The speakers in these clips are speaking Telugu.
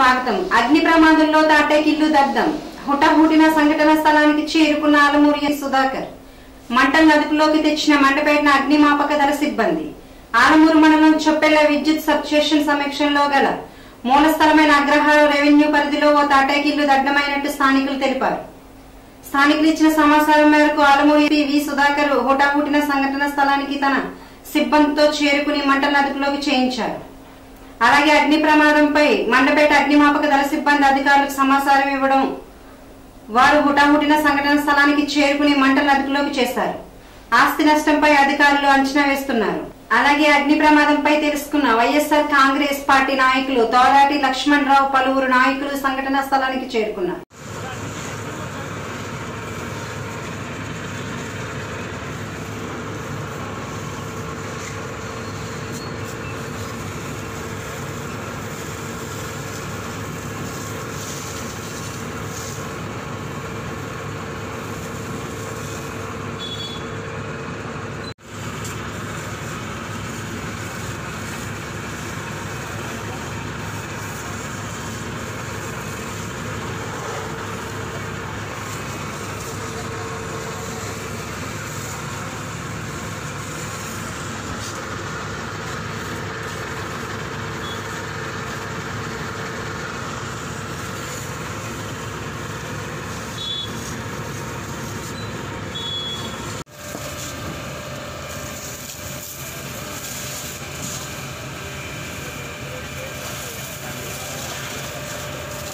స్వాగతం అగ్ని ప్రమాదంలో తాటేకిల్లు దగ్ధం హుటాహుటిన సంఘటన స్థలానికి చేరుకున్న ఆలమూరి సుధాకర్ మంటలను అదుపులోకి తెచ్చిన మండపేటన అగ్నిమాపక దళ సిబ్బంది ఆలమూరు మండలం చొప్పెళ్ల విద్యుత్ సబ్స్టేషన్ సమీక్షంలో గల మూల స్థలమైన అగ్రహార రెవెన్యూ పరిధిలో ఓ తాటేకిల్లు దగ్ధమైనట్టు స్థానికులు తెలిపారు స్థానికులు ఇచ్చిన సమాచారం మేరకు ఆలమూరి వి సుధాకర్ హుటాహుటిన సంఘటన స్థలానికి తన సిబ్బందితో చేరుకుని మంటలను అదుపులోకి చేయించారు అలాగే అగ్ని ప్రమాదంపై మండపేట అగ్నిమాపక దళ సిబ్బంది అధికారులకు సమాచారం ఇవ్వడం వారు హుటాహుటిన సంఘటన స్థలానికి చేరుకుని మంటలను అదుపులోకి చేశారు ఆస్తి నష్టంపై అధికారులు అంచనా వేస్తున్నారు అలాగే అగ్ని ప్రమాదంపై తెలుసుకున్న వైఎస్ఆర్ కాంగ్రెస్ పార్టీ నాయకులు తోరాటి లక్ష్మణ్ రావు పలువురు నాయకులు సంఘటనా స్థలానికి చేరుకున్నారు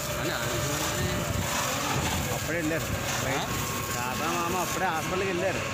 అప్పుడే వెళ్ళారు రాధా మామ అప్పుడే హాస్పిటల్కి వెళ్ళారు